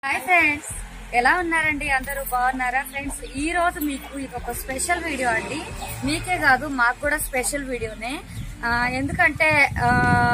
Hi friends ఎలా ఉన్నారండి అందరూ బాగున్నారా ఫ్రెండ్స్ ఈ రోజు మీకు ఇది ఒక స్పెషల్ వీడియో అండి మీకే కాదు మాకు కూడా స్పెషల్ వీడియోనే ఆ, ఎందుకంటే ఆ,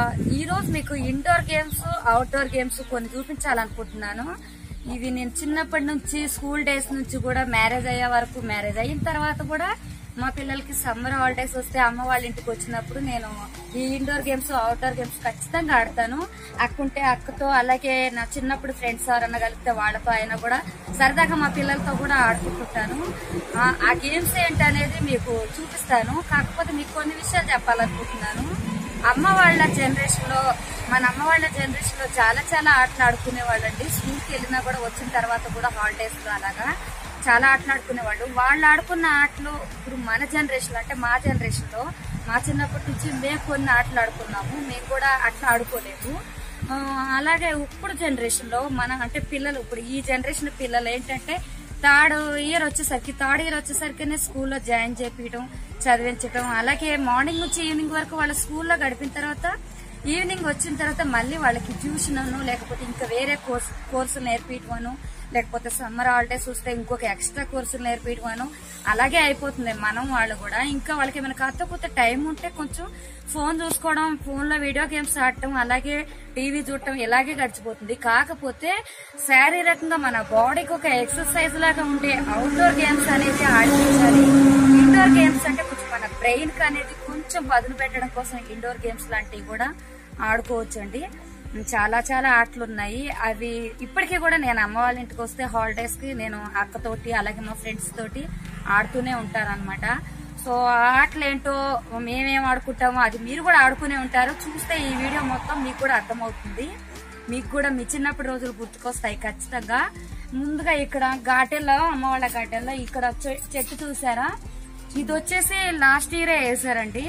ఈ రోజు మీకు ఇండోర్ గేమ్స్ అవుట్డోర్ గేమ్స్ కొన్ని చూపించాలనుకుంటున్నాను ఇవి నేను చిన్నప్పటి నుంచి స్కూల్ డేస్ నుంచి కూడా మ్యారేజ్ అయ్యే వరకు మ్యారేజ్ అయిన తర్వాత కూడా మా పిల్లలకి సమ్మర్ హాలిడేస్ వస్తే అమ్మ వాళ్ళ ఇంటికి వచ్చినప్పుడు నేను ఈ ఇండోర్ గేమ్స్ అవుట్డోర్ గేమ్స్ ఖచ్చితంగా ఆడతాను అక్కుంటే అక్కతో అలాగే నా చిన్నప్పుడు ఫ్రెండ్స్ ఎవరన్నా కలిపితే వాళ్ళతో అయినా కూడా సరదాగా మా పిల్లలతో కూడా ఆడుకుంటుంటాను ఆ, ఆ గేమ్స్ ఏంటనేది మీకు చూపిస్తాను కాకపోతే మీకు కొన్ని విషయాలు చెప్పాలనుకుంటున్నాను అమ్మ వాళ్ళ జనరేషన్ లో మన అమ్మ వాళ్ళ జనరేషన్ లో చాలా చాలా ఆటలు ఆడుకునే వాళ్ళండి స్కూల్కి వెళ్ళినా కూడా వచ్చిన తర్వాత కూడా హాలిడేస్ లో అలాగా చాలా ఆటలు ఆడుకునేవాళ్ళు వాళ్ళు ఆడుకున్న ఆటలు ఇప్పుడు మన జనరేషన్ అంటే మా జనరేషన్ లో మా చిన్నప్పటి నుంచి మేము కొన్ని ఆటలు ఆడుకున్నాము మేము కూడా అట్లా ఆడుకోలేదు ఆ, అలాగే ఇప్పుడు జనరేషన్ లో మన అంటే పిల్లలు ఇప్పుడు ఈ జనరేషన్ పిల్లలు ఏంటంటే థర్డ్ ఇయర్ వచ్చేసరికి థర్డ్ ఇయర్ వచ్చేసరికి స్కూల్లో జాయిన్ చేపించడం చదివించడం అలాగే మార్నింగ్ నుంచి ఈవినింగ్ వరకు వాళ్ళ స్కూల్లో గడిపిన తర్వాత ఈవినింగ్ వచ్చిన తర్వాత మళ్ళీ వాళ్ళకి ట్యూషన్ అను లేకపోతే ఇంకా వేరే కోర్స్ కోర్సులు నేర్పించమను లేకపోతే సమ్మర్ హాలిడేస్ వస్తే ఇంకొక ఎక్స్ట్రా కోర్సులు నేర్పించమను అలాగే అయిపోతుంది మనం వాళ్ళు కూడా ఇంకా వాళ్ళకి ఏమైనా కొత్త కొత్త టైం ఉంటే కొంచెం ఫోన్ చూసుకోవడం ఫోన్ లో వీడియో గేమ్స్ ఆడటం అలాగే టీవీ చూడటం ఇలాగే గడిచిపోతుంది కాకపోతే శారీరకంగా మన బాడీకి ఒక ఎక్సర్సైజ్ లాగా ఉండే అవుట్డోర్ గేమ్స్ అనేది ఆడించాలి ఇండోర్ గేమ్స్ అంటే కొంచెం మన బ్రెయిన్ కి అనేది కొంచెం పదును పెట్టడం కోసం ఇండోర్ గేమ్స్ లాంటివి కూడా ఆడుకోవచ్చు అండి చాలా చాలా ఆటలు ఉన్నాయి అవి ఇప్పటికీ కూడా నేను అమ్మ వాళ్ళ ఇంటికి వస్తే హాలిడేస్ కి నేను అక్కతోటి అలాగే మా ఫ్రెండ్స్ తోటి ఆడుతూనే ఉంటారన్నమాట సో ఆ ఆటలు ఏంటో మేమేం ఆడుకుంటామో అది మీరు కూడా ఆడుకునే ఉంటారు చూస్తే ఈ వీడియో మొత్తం మీకు కూడా అర్థమవుతుంది మీకు కూడా మీ చిన్నప్పటి రోజులు గుర్తుకొస్తాయి ఖచ్చితంగా ముందుగా ఇక్కడ గార్డెన్లో అమ్మ వాళ్ళ గార్డెన్లో ఇక్కడ చె- చెట్టు చూసారా ఇది వచ్చేసి లాస్ట్ ఇయర్ వేసారండి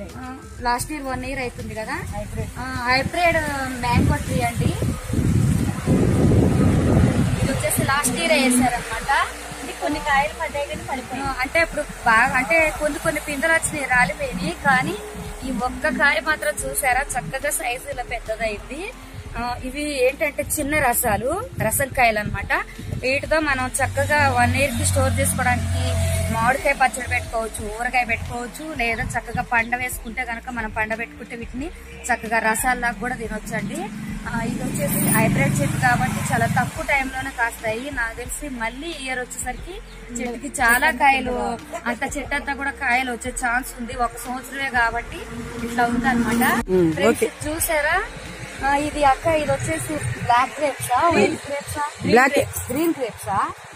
లాస్ట్ ఇయర్ వన్ ఇయర్ అవుతుంది కదా హైబ్రిడ్ మ్యాంగో ట్రీ అండి ఇది వచ్చేసి లాస్ట్ ఇయర్ వేసారనమాట కొన్ని కాయలు పడ్డాయి కానీ పడిపోయాయి అంటే ఇప్పుడు బాగా అంటే కొన్ని కొన్ని పిందెలు వచ్చినాయి రాలిపోయినాయి కానీ ఈ ఒక్క కాయ మాత్రం చూసారా చక్కగా సైజు ఇలా పెద్దదైంది ఆ, ఇవి ఏంటంటే చిన్న రసాలు రసం కాయలు అనమాట వీటితో మనం చక్కగా వన్ ఇయర్ కి స్టోర్ చేసుకోవడానికి మామిడికాయ పచ్చడి పెట్టుకోవచ్చు ఊరగాయ పెట్టుకోవచ్చు లేదా చక్కగా పండ వేసుకుంటే గనక మనం పండ పెట్టుకుంటే వీటిని చక్కగా రసాల్లాగా కూడా తినొచ్చండి ఆ, ఇది వచ్చేసి హైబ్రిడ్ చెట్టు కాబట్టి చాలా తక్కువ టైంలోనే కాస్తాయి నాకు తెలిసి మళ్ళీ ఇయర్ వచ్చేసరికి చెట్టుకి చాలా కాయలు అంత చెట్టు అంతా కూడా కాయలు వచ్చే ఛాన్స్ ఉంది ఒక సంవత్సరమే కాబట్టి ఇట్లా ఉంది అనమాట చూసారా ఆ, ఇది అక్క ఇది వచ్చేసి బ్లాక్ గ్రేప్సా వైట్ గ్రేప్సా Black. గ్రీన్ గ్రేప్సా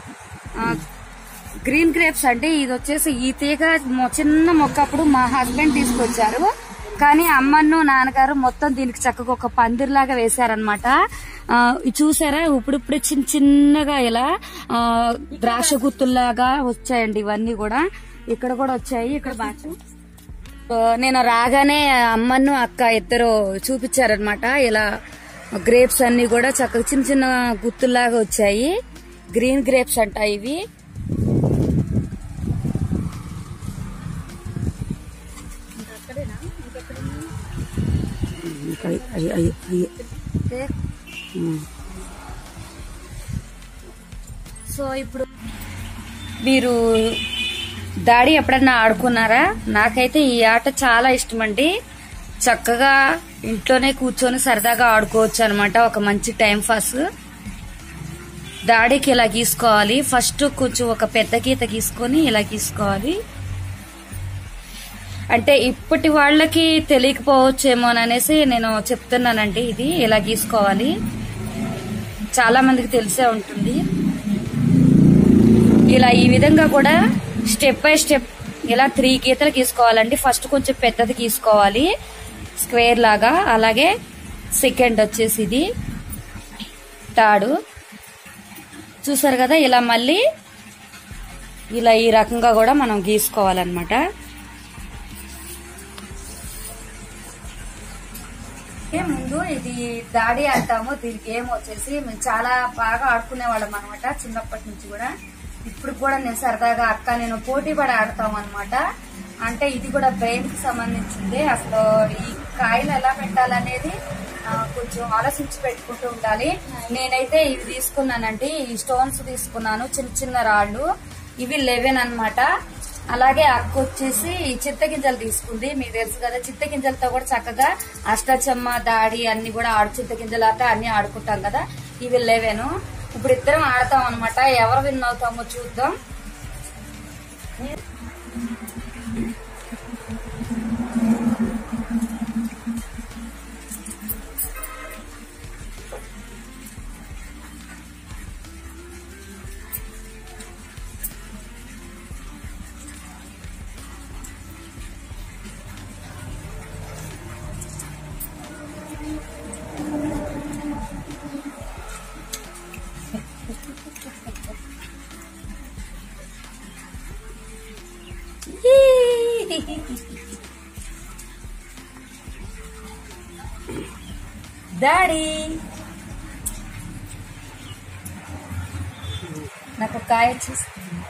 గ్రీన్ గ్రేప్స్ అంటే ఇది వచ్చేసి ఈ తీగ మొ- చిన్న మొక్క అప్పుడు మా హస్బెండ్ తీసుకొచ్చారు కానీ అమ్మను నాన్నగారు మొత్తం దీనికి చక్కగా ఒక పందిరిలాగా వేశారనమాట చూసారా ఇప్పుడిప్పుడు చిన్న చిన్నగా ఇలా ఆ, ద్రాక్ష గుత్తుల్లాగా వచ్చాయండి ఇవన్నీ కూడా ఇక్కడ కూడా వచ్చాయి ఇక్కడ బాగా ఆ, నేను రాగానే అమ్మను అక్క ఇద్దరు చూపించారనమాట ఇలా గ్రేప్స్ అన్ని కూడా చక్కగా చిన్న చిన్న గుత్తుల్లాగా వచ్చాయి గ్రీన్ గ్రేప్స్ అంట ఇవి ఇంకా అయ్యి- అయ్యి- అయ్యి- అయ్యి. ఉమ్. సో ఇప్పుడు మీరు దాడి ఎప్పుడన్నా ఆడుకున్నారా నాకైతే ఈ ఆట చాలా ఇష్టం అండి చక్కగా ఇంట్లోనే కూర్చొని సరదాగా ఆడుకోవచ్చు అనమాట ఒక మంచి టైం పాస్ దాడికి ఇలా గీసుకోవాలి ఫస్ట్ కొంచెం ఒక పెద్ద గీత గీసుకొని ఇలా గీసుకోవాలి అంటే ఇప్పటి వాళ్ళకి తెలియకపోవచ్చేమో అనేసి నేను చెప్తున్నానండి ఇది ఇలా గీసుకోవాలి చాలా మందికి తెలిసే ఉంటుంది ఇలా ఈ విధంగా కూడా స్టెప్ బై స్టెప్ ఇలా త్రీ గీతలు గీసుకోవాలండి ఫస్ట్ కొంచెం పెద్దది గీసుకోవాలి స్క్వేర్ లాగా అలాగే సెకండ్ వచ్చేసి ఇది థర్డ్ చూసారు కదా ఇలా మళ్ళీ ఇలా ఈ రకంగా కూడా మనం గీసుకోవాలన్నమాట ఏ ముందు ఇది దాడి అంటాము దీనికి ఏం వచ్చేసి మేము చాలా బాగా ఆడుకునే వాళ్ళం అనమాట చిన్నప్పటి నుంచి కూడా ఇప్పుడు కూడా నేను సరదాగా అక్క నేను పోటీ పడి ఆడతాం అనమాట అంటే ఇది కూడా బ్రెయిన్ కి సంబంధించింది అసలు ఈ కాయలు ఎలా పెట్టాలనేది ఆ, కొంచెం ఆలోచించి పెట్టుకుంటూ ఉండాలి నేనైతే ఇవి తీసుకున్నానండి ఈ స్టోన్స్ తీసుకున్నాను చిన్న చిన్న రాళ్ళు ఇవి లెవెన్ అన్నమాట అలాగే అక్క వచ్చేసి చింతగింజలు తీసుకుంది మీకు తెలుసు కదా చింతగింజలతో కూడా చక్కగా అష్టచమ్మ దాడి అన్ని కూడా ఆడు చింతగింజలు అట్ట అన్ని ఆడుకుంటాం కదా ఇవి లెవెన్ ఇప్పుడు ఇద్దరం ఆడతాం అనమాట ఎవరు విన్ అవుతామో చూద్దాం డాడీ నాకు ఒక కాయ వచ్చేసి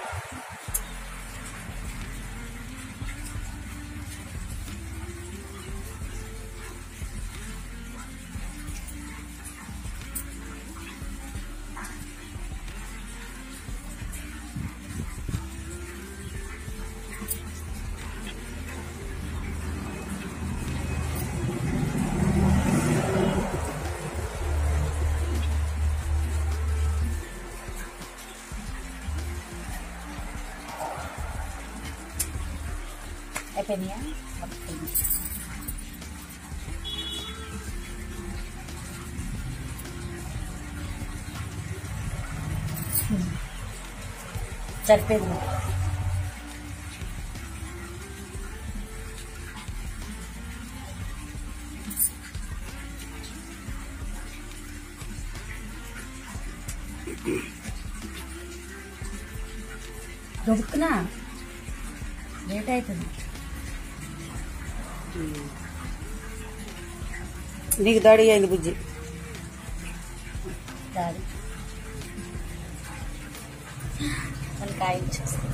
అయిపోయినాయా సరిపోయింది దొరుకుతున్నా లేట్ అవుతుంది నీకు దాడి అయింది బుజ్జి దారి మన కాయ ఇచ్చేస్తాం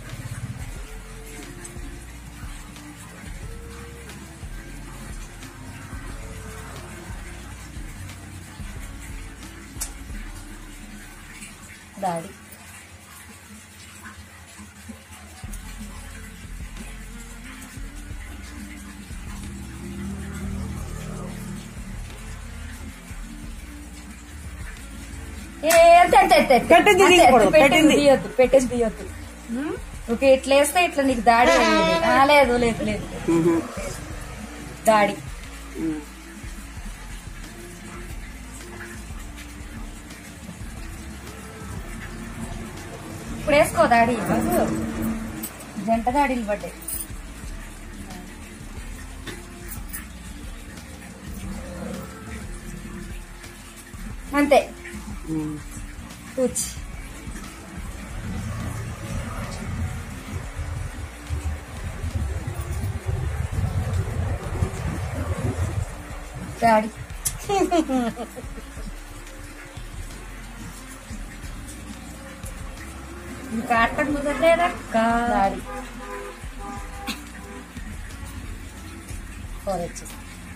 దాడి ఏ, అంతే, అంతే, అంతే, అంతే. పెట్టింది అంతే, తీయకూడదు, పెట్టింది పెట్టింది. తీయొద్దు పెట్టేసి తీయొద్దు ఉమ్, ఓకే ఇట్లా వేస్తే ఇట్లా నీకు దాడి అయ్యేది. ఆ, లేదు లేదు లేదు ఉహు. దాడి ఉమ్. ఇప్పుడు వేసుకో దాడి బాబు జంట దాడిలు పడ్డాయి అంతే ఉమ్. కూర్చి దాడి ఇంకా ఆటకు కుదరలేదక్క దాడి ఫోర్ వచ్చేసి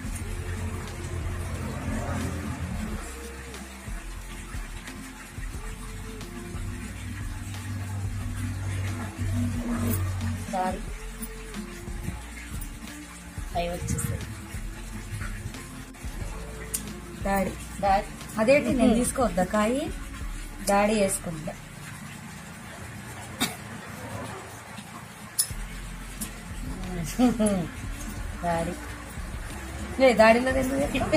దాడి ఫైవ్ వచ్చేసాయి డాడీ డాడీ అదేంటి నేను తీసుకోవద్దా కాయి డాడీ వేసుకుంటా డాడీ లే దాడిలో ఎందుకు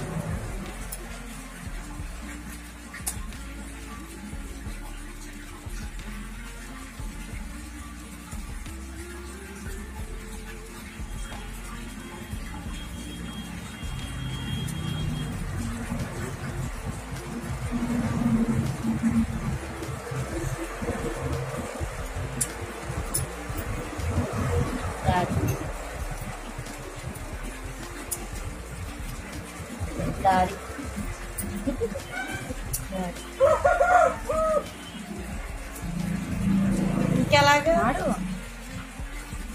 డాడీ డాడీ డాడీ ఇంకెలాగా ఆడు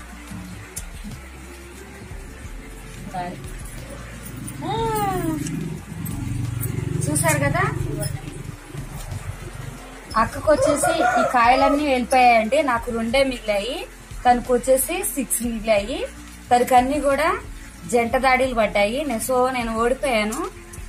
డాడీ అక్కకు వచ్చేసి ఈ కాయలన్నీ వెళ్ళిపోయాయండి నాకు రెండే మిగిలాయి తనకు వచ్చేసి సిక్స్ మిగిలాయి తనకు అన్ని కూడా జంట దాడిలు పడ్డాయి నే- సో నేను ఓడిపోయాను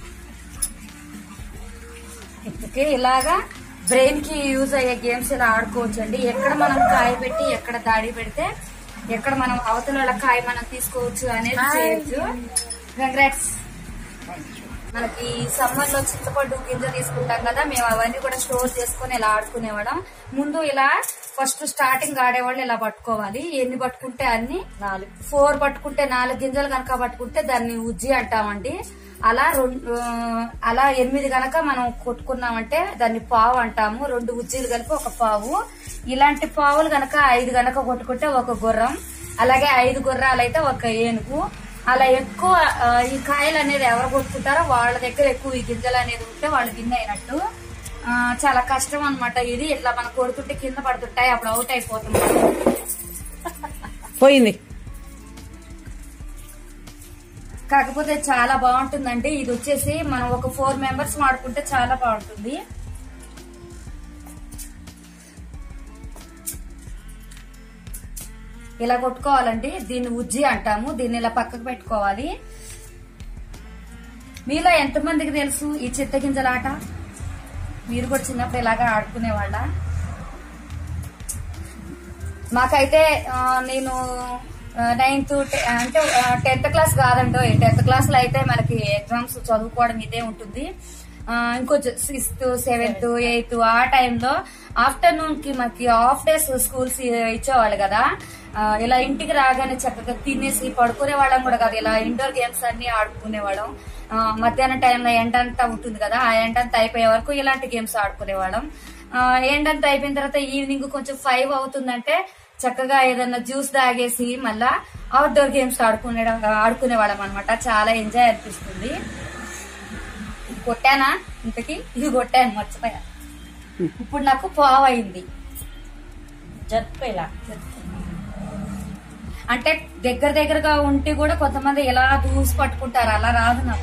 ఇంతకీ ఇలాగా బ్రెయిన్ కి యూజ్ అయ్యే గేమ్స్ ఇలా ఆడుకోవచ్చు అండి ఎక్కడ మనం కాయ పెట్టి ఎక్కడ దాడి పెడితే ఎక్కడ మనం అవతల వాళ్ళ కాయ మనం తీసుకోవచ్చు అనేది చేయొచ్చు కంగ్రాట్స్ మనకి సమ్మర్ లో చింతపండు గింజ తీసుకుంటాం కదా మేము అవన్నీ కూడా స్టోర్ చేసుకుని ఇలా ఆడుకునేవాళ్ళం ముందు ఇలా ఫస్ట్ స్టార్టింగ్ ఆడేవాళ్ళు ఇలా పట్టుకోవాలి ఎన్ని పట్టుకుంటే అన్ని నాలుగు ఫోర్ పట్టుకుంటే నాలుగు గింజలు కనుక పట్టుకుంటే దాన్ని ఉజ్జి అంటామండి అలా రెండు ఆ, అలా ఎనిమిది గనక మనం కొట్టుకున్నామంటే దాన్ని పావు అంటాము రెండు ఉజ్జీలు కలిపి ఒక పావు ఇలాంటి పావులు గనక ఐదు గనక కొట్టుకుంటే ఒక గుర్రం అలాగే ఐదు గుర్రాలు అయితే ఒక ఏనుగు అలా ఎక్కువ ఆ, ఈ కాయలు అనేది ఎవరు కొట్టుకుంటారో వాళ్ళ దగ్గర ఎక్కువ ఈ గింజలు అనేది ఉంటే వాళ్ళు విన్ అయినట్టు ఆ, చాలా కష్టం అన్నమాట ఇది ఇట్లా మనం కొడుతుంటే కింద పడుతుంటాయి అప్పుడు అవుట్ అయిపోతుంది పోయింది కాకపోతే చాలా బాగుంటుందండి ఇది వచ్చేసి మనం ఒక ఫోర్ మెంబర్స్ వాడుకుంటే చాలా బాగుంటుంది ఇలా కొట్టుకోవాలండి దీన్ని ఉజ్జి అంటాము దీన్ని ఇలా పక్కకు పెట్టుకోవాలి మీలో ఎంతమందికి తెలుసు ఈ చిత్తగింజల ఆట మీరు కూడా చిన్నప్పుడు ఇలాగా ఆడుకునేవాళ్ళ మాకైతే ఆ, నేను నైన్త్ అంటే టెన్త్ క్లాస్ కాదండో టెన్త్ క్లాస్ లో అయితే మనకి ఎగ్జామ్స్ చదువుకోవడం ఇదే ఉంటుంది ఆ, ఇంకొంచెం సిక్స్త్ సెవెంత్ ఎయిత్ ఆ టైంలో ఆఫ్టర్నూన్ కి మనకి హాఫ్ డేస్ స్కూల్స్ ఇచ్చేవాళ్ళు కదా ఆ, ఇలా ఇంటికి రాగానే చక్కగా తినేసి పడుకునే వాళ్ళం కూడా కాదు ఇలా ఇండోర్ గేమ్స్ అన్ని ఆడుకునేవాళ్ళం ఆ, మధ్యాహ్నం టైంలో ఎండంతా ఉంటుంది కదా ఆ ఎండంతా అయిపోయే వరకు ఇలాంటి గేమ్స్ ఆడుకునేవాళ్ళం ఆ, ఎండంతా అయిపోయిన తర్వాత ఈవినింగ్ కొంచెం ఫైవ్ అవుతుందంటే చక్కగా ఏదన్నా జ్యూస్ తాగేసి మళ్ళా అవుట్డోర్ గేమ్స్ ఆడుకునే ఆడుకునేవాళ్ళం అనమాట చాలా ఎంజాయ్ అనిపిస్తుంది ఇది కొట్టానా ఇంతకి ఇది కొట్టాను మర్చిపోయా ఇప్పుడు నాకు పావు అయింది జరుపుకోలా అంటే దగ్గర దగ్గరగా ఉంటే కూడా కొంతమంది ఎలా దూసి పట్టుకుంటారు అలా రాదు నాకు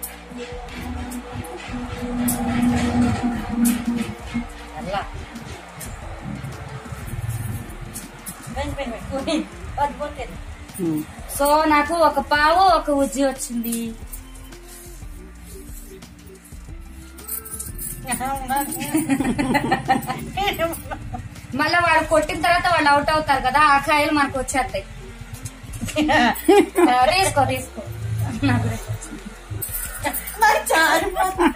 అలా వెంట వెంట పోయి అది పోతుంది ఉమ్. సో నాకు ఒక పావు ఒక ఉజ్జి వచ్చింది మళ్ళీ వాడు కొట్టిన తర్వాత వాళ్ళు అవుట్ అవుతారు కదా ఆ కాయలు మనకు వచ్చేస్తాయి ఆ, తీసుకో తీసుకో నాకు కూడా వచ్చింది. మరి చాలు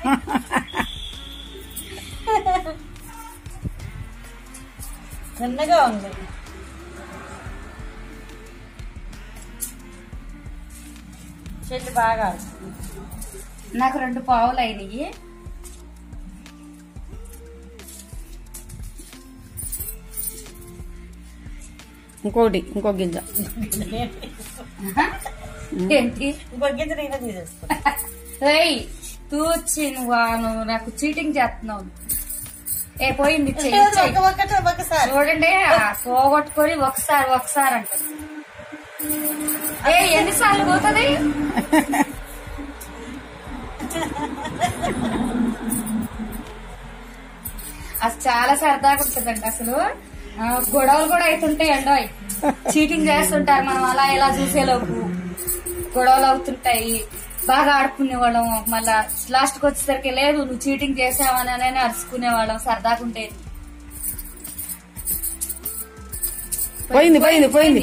చిన్నగా ఉంది చెట్టు బాగా ఆడుతుంది. నాకు రెండు పావులు అయినాయి ఇంకోటి ఇంకో గింజ ఏంటి ఇంకో గింజ నేనే తీసేస్తా ఏయ్ తూచి నువ్వు ఆ నువ్వు నాకు చీటింగ్ చేస్తున్నావు ఏ పోయింది చెయ్యి, చెయ్యి. ఒక ఒక్కటి ఒకసారి చూడండి ఆ పోగొట్టుకొని ఒకసారి ఒకసారి అంట ఏ ఎన్నిసార్లు పోతుంది అసలు చాలా సరదాగా ఉంటుందండి అసలు ఆ, గొడవలు కూడా అవుతుంటాయి అండి చీటింగ్ చేస్తుంటారు మనం అలా ఇలా చూసేలోపు గొడవలు అవుతుంటాయి బాగా ఆడుకునేవాళ్ళం మళ్ళా లాస్ట్ కి వచ్చేసరికి లేదు నువ్వు చీటింగ్ చేసావని అని అరుచుకునేవాళ్ళం సరదాగా ఉండేది పోయింది పోయింది పోయింది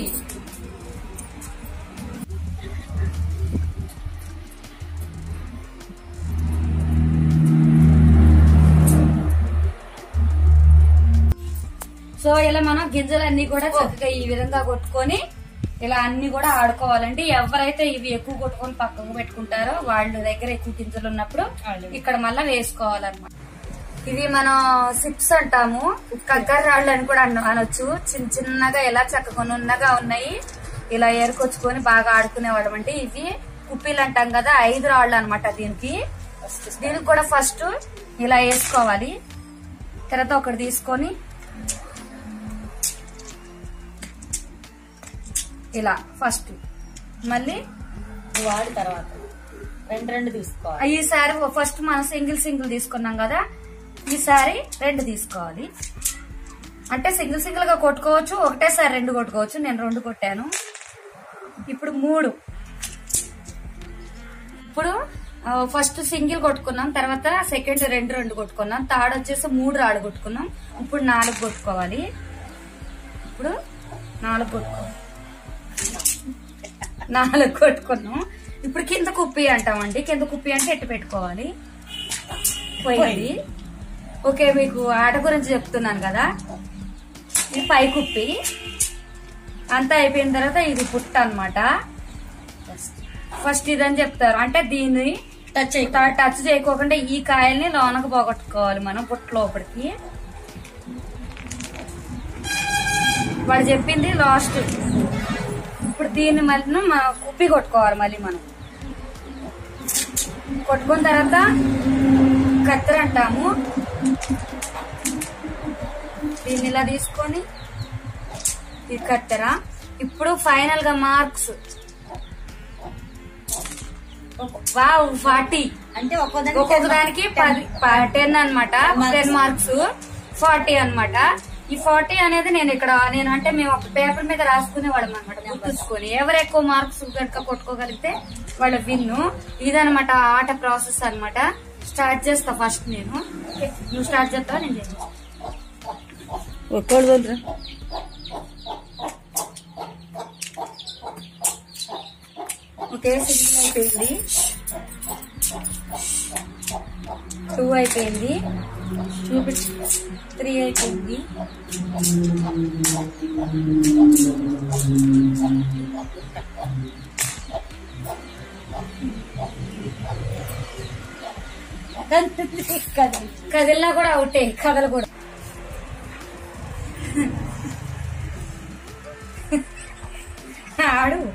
సో ఇలా మనం గింజలన్నీ కూడా చక్కగా ఈ విధంగా కొట్టుకొని ఇలా అన్ని కూడా ఆడుకోవాలండి ఎవరైతే ఇవి ఎక్కువ కొట్టుకొని పక్కకు పెట్టుకుంటారో వాళ్ళ దగ్గర ఎక్కువ గింజలు ఉన్నప్పుడు వాళ్ళు. ఇక్కడ మళ్ళా వేసుకోవాలన్నమాట ఇవి మనం సిప్స్ అంటాము కగ్గర రాళ్ళు అని కూడా అన- అనొచ్చు చిన్న చిన్నగా ఎలా చక్కగా నున్నగా ఉన్నాయి ఇలా ఏరుకొచ్చుకొని బాగా ఆడుకునేవాళ్ళం అంటే ఇవి కుప్పీలు అంటాం కదా ఐదు రాళ్ళు అనమాట దీనికి దీనికి కూడా ఫస్ట్ ఇలా వేసుకోవాలి తర్వాత ఒకటి తీసుకొని ఇలా ఫస్ట్ మళ్ళీ వాడి తర్వాత రెండు రెండు తీసుకోవాలి ఈసారి ఫస్ట్ మనం సింగిల్ సింగిల్ తీసుకున్నాం కదా ఈసారి రెండు తీసుకోవాలి అంటే సింగిల్ సింగిల్ గా కొట్టుకోవచ్చు ఒకటేసారి రెండు కొట్టుకోవచ్చు నేను రెండు కొట్టాను ఇప్పుడు మూడు ఇప్పుడు ఆ, ఫస్ట్ సింగిల్ కొట్టుకున్నాం తర్వాత సెకండ్ రెండు రెండు కొట్టుకున్నాం థర్డ్ వచ్చేసి మూడు రాడు కొట్టుకున్నాం ఇప్పుడు నాలుగు కొట్టుకోవాలి ఇప్పుడు నాలుగు కొట్టుకోవాలి నాలుగు కొట్టుకున్నాం ఇప్పుడు కింద కుప్పి అంటామండి కింద కుప్పి అంటే ఎట్టు పెట్టుకోవాలి పోయింది ఓకే మీకు ఆట గురించి చెప్తున్నాను కదా ఇది పై కుప్పి అంతా అయిపోయిన తర్వాత ఇది పుట్ట అన్నమాట ఫస్ట్ ఇదని చెప్తారు అంటే దీన్ని టచ్ చేయి ట- టచ్ చేయకోకుండా ఈ కాయల్ని లోనకు పోగొట్టుకోవాలి మనం పుట్ట లోపలికి వాడు చెప్పింది లాస్ట్ ఇప్పుడు దీన్ని మళ్ళీ మనం కుప్పి కొట్టుకోవాలి మళ్ళీ మనం కొట్టుకున్న తర్వాత కత్తెర అంటాము దీన్ని ఇలా తీసుకొని ఇది కత్తెర ఇప్పుడు ఫైనల్ గా మార్క్స్ వావ్ ఫార్టీ అంటే ఒక్కోదానికి ఒక్కొక్క దానికి పది టెన్ అనమాట టెన్ మార్క్స్ ఫార్టీ అన్నమాట ఈ ఫార్టీ అనేది నేను ఇక్కడ నేను అంటే మేము ఒక పేపర్ మీద రాసుకునేవాళ్ళం అనమాట గుర్తుంచుకొని ఎవరు ఎక్కువ మార్క్స్ కనుక కొట్టుకోగలిగితే వాళ్ళ విన్ను ఇదనమాట ఆట ప్రాసెస్ అన్నమాట స్టార్ట్ చేస్తా ఫస్ట్ నేను ఓకే, నువ్వు స్టార్ట్ చేస్తావా నేను చేస్తా ఒక్కడు వదిలిరా ఓకే సింగిల్ అయిపోయింది టూ అయిపోయింది చూపించు త్రీ అయిపోయింది కదిలి కదిలినా కూడా అవుటే కదలు కూడా ఆడు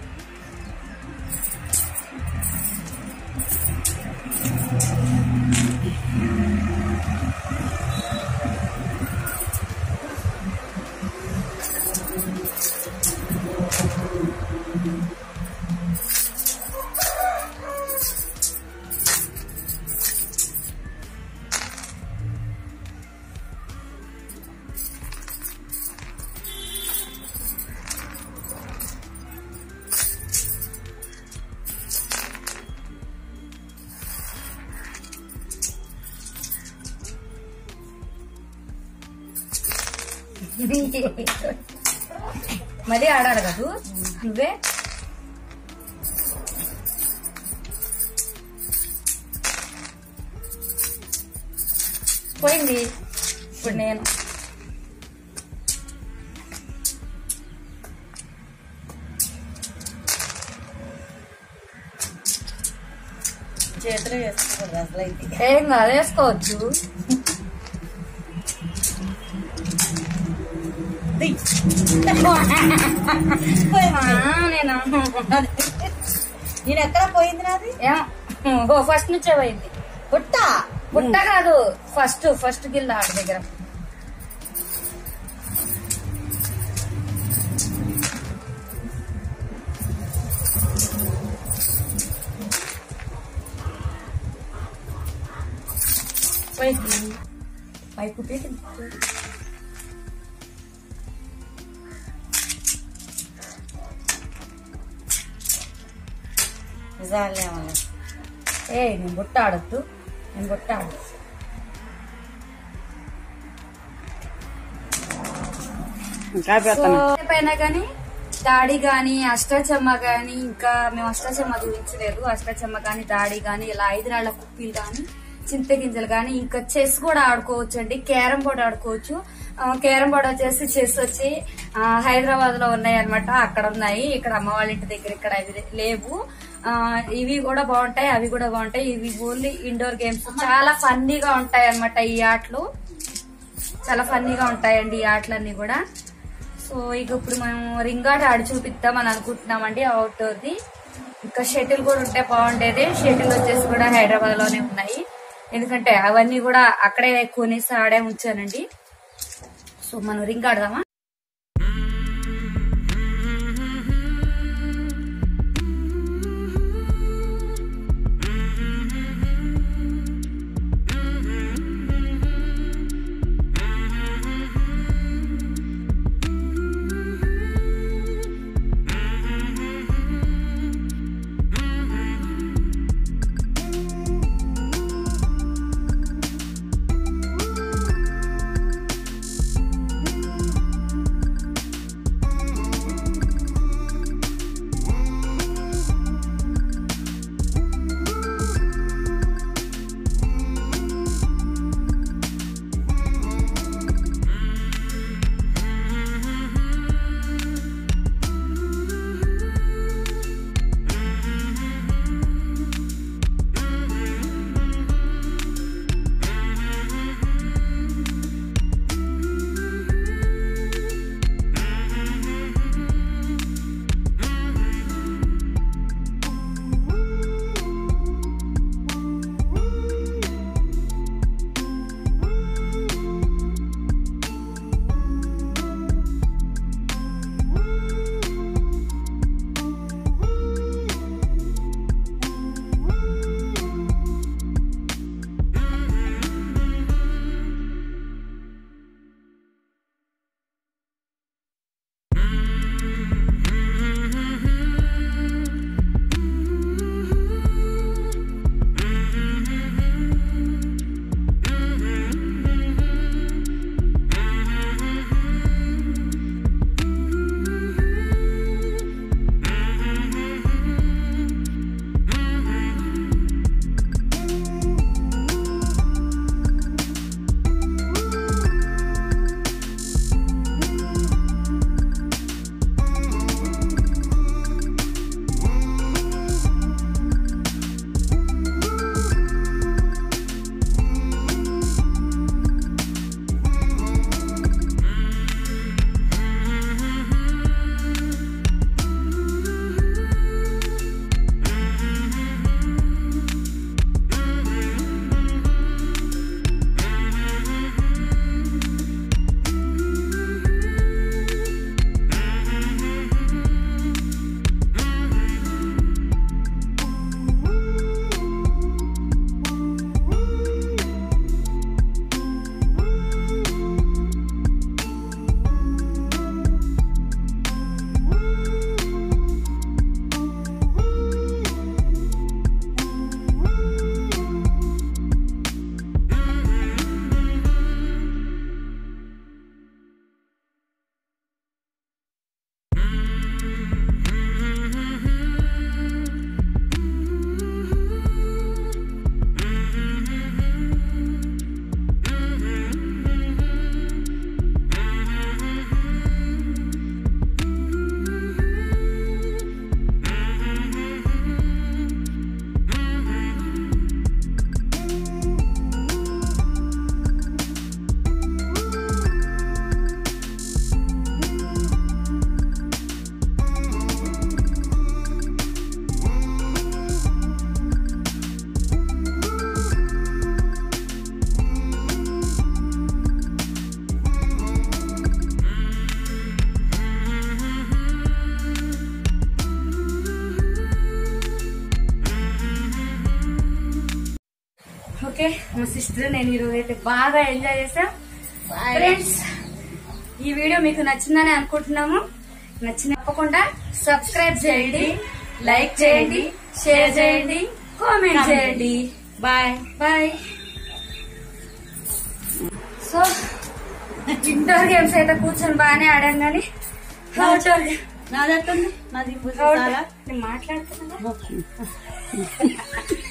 మళ్ళీ ఆడాలి కదూ నువ్వే పోయింది ఇప్పుడు నేను చేతిలో వేసుకోకూడదు అసలు అయితే ఏం కాదు వేసుకోవచ్చు దియ్. ఆ, నేను నేను ఎక్కడ పోయింది నాది ఏం ఓ ఫస్ట్ నుంచే పోయింది పుట్ట పుట్ట కాదు ఫస్ట్ ఫస్ట్ గిల్ ఆడ దగ్గర పోయింది పైపు పీకింది నిజాలే అవ్వాలి. ఏ నేను బుట్ట ఆడద్దు నేను బుట్ట ఆడద్దు ఇంకా పెడతాను పైన గానీ దాడి గాని అష్టాచమ్మ గాని ఇంకా మేము అష్టాచమ్మ చూపించలేదు అష్టాచమ్మ గాని దాడి గాని ఇలా ఐదు రాళ్ల కుప్పీలు గాని చింతగింజలు గాని ఇంకా చెస్ కూడా ఆడుకోవచ్చు అండి క్యారం బోర్డ్ ఆడుకోవచ్చు ఆ, క్యారం బోర్డ్ వచ్చేసి చెస్ వచ్చి ఆ, హైదరాబాద్ లో ఉన్నాయి అనమాట అక్కడ ఉన్నాయి ఇక్కడ అమ్మ వాళ్ళ ఇంటి దగ్గర ఇక్కడ ఇవి లేవు ఆ, ఇవి కూడా బాగుంటాయి అవి కూడా బాగుంటాయి ఇవి ఓన్లీ ఇండోర్ గేమ్స్ చాలా ఫన్నీగా ఉంటాయి అనమాట ఈ ఆటలు చాలా ఫన్నీగా ఉంటాయండి ఈ ఆటలన్నీ కూడా సో ఇక ఇప్పుడు మనం రింగ్ ఆట ఆడి చూపిద్దాం అని అనుకుంటున్నామండి అవుట్డోర్ది ఇంకా షటిల్ కూడా ఉంటే బాగుండేది షటిల్ వచ్చేసి కూడా హైదరాబాద్ లోనే ఉన్నాయి ఎందుకంటే అవన్నీ కూడా అక్కడే కొనేసి ఆడే ఉంచానండి సో మనం రింగ్ ఆడదామా మా సిస్టర్ నేను ఈరోజు అయితే బాగా ఎంజాయ్ చేసాం ఫ్రెండ్స్ ఈ వీడియో మీకు నచ్చిందని అనుకుంటున్నాము నచ్చిన తప్పకుండా సబ్స్క్రైబ్ చేయండి లైక్ చేయండి షేర్ చేయండి కామెంట్ చేయండి bye bye so indoor games అయితే కూర్చొని బాగానే ఆడాం కానీ అవుట్డోర్ నాది ఎట్టుంది నాది నేను మాట్లాడుతున్నా